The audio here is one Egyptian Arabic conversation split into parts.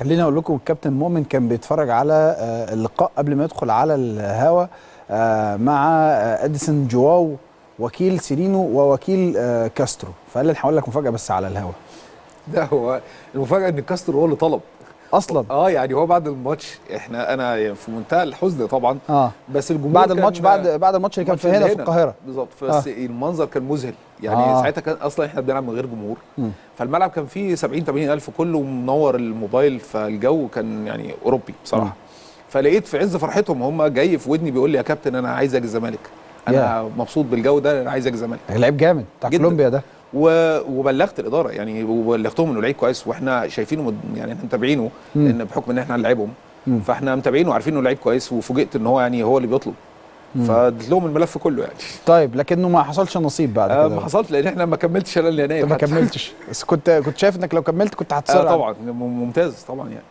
خليني اقول لكم الكابتن مؤمن كان بيتفرج على آه، اللقاء قبل ما يدخل على الهوا آه، مع آه، اديسون جواو وكيل سيرينو ووكيل آه، كاسترو فقال لي أنا هقول لك مفاجاه بس على الهوا ده هو المفاجاه ان كاستر هو اللي طلب اصلا اه يعني هو بعد الماتش احنا انا في منتهى الحزن طبعا اه بس الجمهور بعد كان- الماتش بعد بعد الماتش اللي كان الماتش في هنا اللي في القاهره بالظبط بس آه. المنظر كان مذهل يعني آه. آه. ساعتها كان اصلا احنا بنلعب من غير جمهور مم. فالملعب كان فيه 70 80 الف كله منور الموبايل فالجو كان يعني اوروبي بصراحه مم. فلقيت في عز فرحتهم هم جاي في ودني بيقول لي يا كابتن انا عايز اجي الزمالك انا مبسوط بالجو ده انا عايز اجي الزمالك لعيب جامد بتاع جداً. كولومبيا ده و- وبلغت الاداره يعني وبلغتهم انه لعيب كويس واحنا شايفينه مد- يعني احنا متابعينه مم. لان بحكم ان احنا هنلعبهم مم. فاحنا متابعينه وعارفين انه لعيب كويس وفوجئت ان هو يعني هو اللي بيطلب مم. فاديت لهم الملف كله يعني طيب لكنه ما حصلش نصيب بعد آه كده ما حصلت لان احنا ما كملتش انا اللي انت نايم ما حتى. كملتش بس كنت كنت شايف انك لو كملت كنت آه هتسرع طبعا م- ممتاز طبعا يعني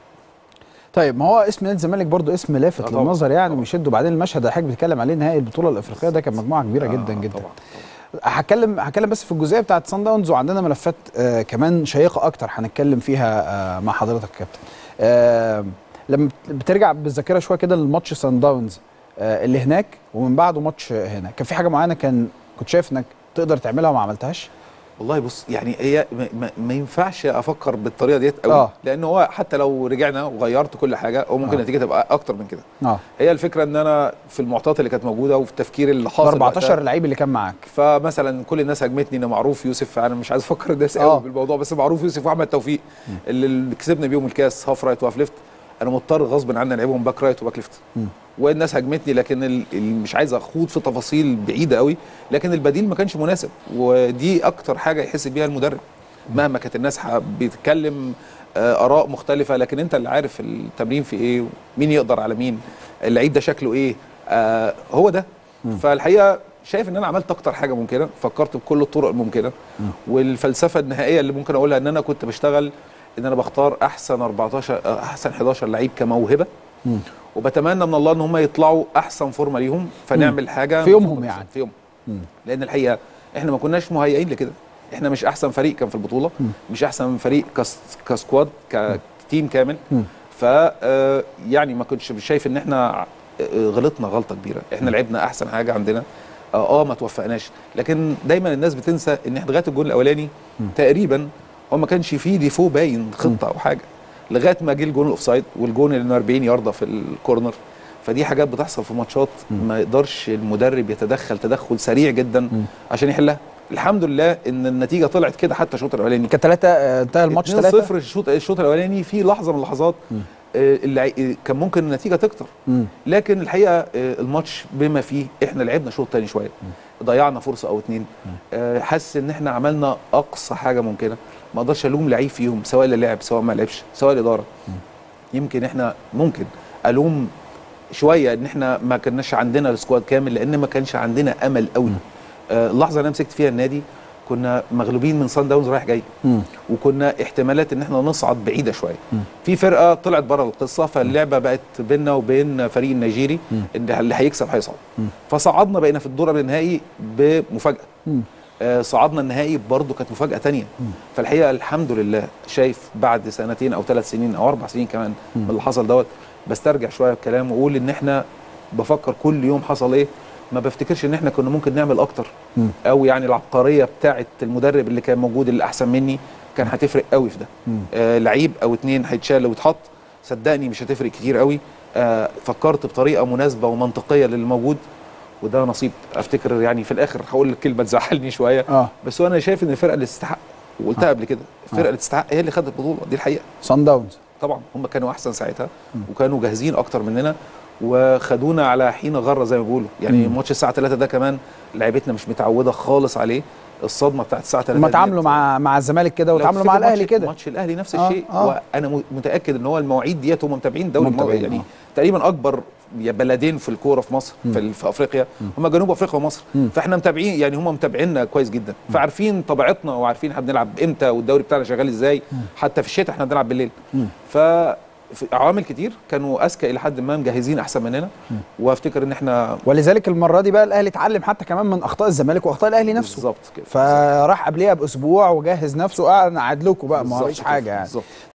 طيب ما هو اسم نادي الزمالك برضو اسم لافت آه طبعاً، للنظر يعني طبعاً. ويشد وبعدين المشهد اللي حضرتك بتتكلم عليه نهائي البطوله الافريقيه ده كان مجموعه كبيره آه جدا جدا طبعا هتكلم هتكلم بس في الجزئيه بتاعت سان داونز وعندنا ملفات آه كمان شيقه اكتر هنتكلم فيها آه مع حضرتك يا كابتن آه لما بترجع بالذاكره شويه كده للماتش سان داونز آه اللي هناك ومن بعده ماتش هنا كان في حاجه معينه كان كنت شايف انك تقدر تعملها وما عملتهاش والله بص يعني هي ما, ما, ما ينفعش افكر بالطريقه ديت قوي آه. آه. لان هو حتى لو رجعنا وغيرت كل حاجه هو ممكن آه. النتيجه تبقى اكتر من كده اه هي الفكره ان انا في المعطيات اللي كانت موجوده وفي التفكير اللي ال حاصل 14 وقتها. لعيب اللي كان معاك فمثلا كل الناس هجمتني ان معروف يوسف انا مش عايز افكر الناس آه. قوي بالموضوع بس معروف يوسف واحمد توفيق اللي اللي كسبنا بيهم الكاس هاف رايت وهاف ليفت انا مضطر غصب عني العبهم باك رايت وباك ليفت مم. والناس هجمتني لكن ال- ال- مش عايز اخوض في تفاصيل بعيده قوي لكن البديل ما كانش مناسب ودي اكتر حاجه يحس بيها المدرب مهما كانت الناس ح- بتتكلم آه، اراء مختلفه لكن انت اللي عارف التمرين في ايه مين يقدر على مين اللعيب ده شكله ايه آه هو ده فالحقيقه شايف ان انا عملت اكتر حاجه ممكنه فكرت بكل الطرق الممكنه والفلسفه النهائيه اللي ممكن اقولها ان انا كنت بشتغل ان انا بختار احسن 14 آه، احسن 11 لعيب كموهبه مم. وبتمنى من الله ان هم يطلعوا احسن فورمه ليهم فنعمل حاجه في يومهم مفضلة يعني. في يوم مم. لان الحقيقه احنا ما كناش مهيئين لكده احنا مش احسن فريق كان في البطوله مم. مش احسن فريق كس كسكواد كتيم كامل مم. ف آه، يعني ما كنتش شايف ان احنا آه، غلطنا غلطه كبيره احنا لعبنا احسن حاجه عندنا اه آه، ما توفقناش لكن دايما الناس بتنسى ان احنا لغايه الجول الاولاني تقريبا هو ما كانش فيه ديفو باين خطه او حاجه لغايه ما جه الجون الاوفسايد والجون اللي 40 يارده في الكورنر فدي حاجات بتحصل في ماتشات ما يقدرش المدرب يتدخل تدخل سريع جدا عشان يحلها الحمد لله ان النتيجه طلعت كده حتى الشوط الاولاني كان ثلاثة انتهى الماتش 2-0 ثلاثة الشوط الشوط الاولاني في لحظه من اللحظات آه، اللي كان ممكن النتيجه تكتر مم. لكن الحقيقه آه، الماتش بما فيه احنا لعبنا شوط تاني شويه ضيعنا فرصه او اتنين آه، حاسس ان احنا عملنا اقصى حاجه ممكنه ما اقدرش الوم لعيب فيهم سواء اللي لعب سواء ما لعبش سواء الاداره يمكن احنا ممكن الوم شويه ان احنا ما كناش عندنا السكواد كامل لان ما كانش عندنا امل قوي آه، اللحظه اللي انا مسكت فيها النادي كنا مغلوبين من سان داونز رايح جاي مم. وكنا احتمالات ان احنا نصعد بعيده شويه في فرقه طلعت بره القصه فاللعبه بقت بيننا وبين فريق النيجيري ان اللي هيكسب هيصعد فصعدنا بقينا في الدور النهائي بمفاجاه مم. آه صعدنا النهائي برضه كانت مفاجاه تانية فالحقيقه الحمد لله شايف بعد سنتين او ثلاث سنين او اربع سنين كمان من اللي حصل دوت بسترجع شويه الكلام واقول ان احنا بفكر كل يوم حصل ايه ما بفتكرش ان احنا كنا ممكن نعمل اكتر مم. او يعني العبقريه بتاعه المدرب اللي كان موجود اللي احسن مني كان هتفرق قوي في ده مم. آه لعيب او اتنين هيتشال ويتحط صدقني مش هتفرق كتير قوي آه فكرت بطريقه مناسبه ومنطقيه للي موجود وده نصيب افتكر يعني في الاخر هقول كلمه تزعلني شويه اه بس انا شايف ان الفرقه اللي تستحق وقلتها قبل كده الفرقه اللي تستحق هي اللي خدت البطوله دي الحقيقه سان داونز طبعا هم كانوا احسن ساعتها وكانوا جاهزين اكتر مننا وخدونا على حين غره زي ما بيقولوا يعني مم. ماتش الساعه 3 ده كمان لعيبتنا مش متعوده خالص عليه الصدمه بتاعت الساعه 3 هم ديت. تعاملوا مع مع الزمالك كده لو وتعاملوا تفتكر مع الاهلي ماتش- كده ماتش الاهلي نفس آه، الشيء آه. وانا م- متاكد ان هو المواعيد ديت هم متابعين الدوري المصري متابعين، يعني آه. تقريبا اكبر يا بلدين في الكوره في مصر في, ال- في افريقيا هم جنوب افريقيا ومصر فاحنا متابعين يعني هم متابعيننا كويس جدا فعارفين طبيعتنا وعارفين احنا بنلعب امتى والدوري بتاعنا شغال ازاي حتى في الشتاء احنا بنلعب بالليل ف في عوامل كتير كانوا اذكى الى حد ما مجهزين احسن مننا وافتكر ان احنا ولذلك المره دي بقى الاهلي اتعلم حتى كمان من اخطاء الزمالك واخطاء الاهلي نفسه بالظبط كده فراح قبليها باسبوع وجهز نفسه قاعد قعد لكم بقى ما بالظبط فيش كده، حاجه يعني بالظبط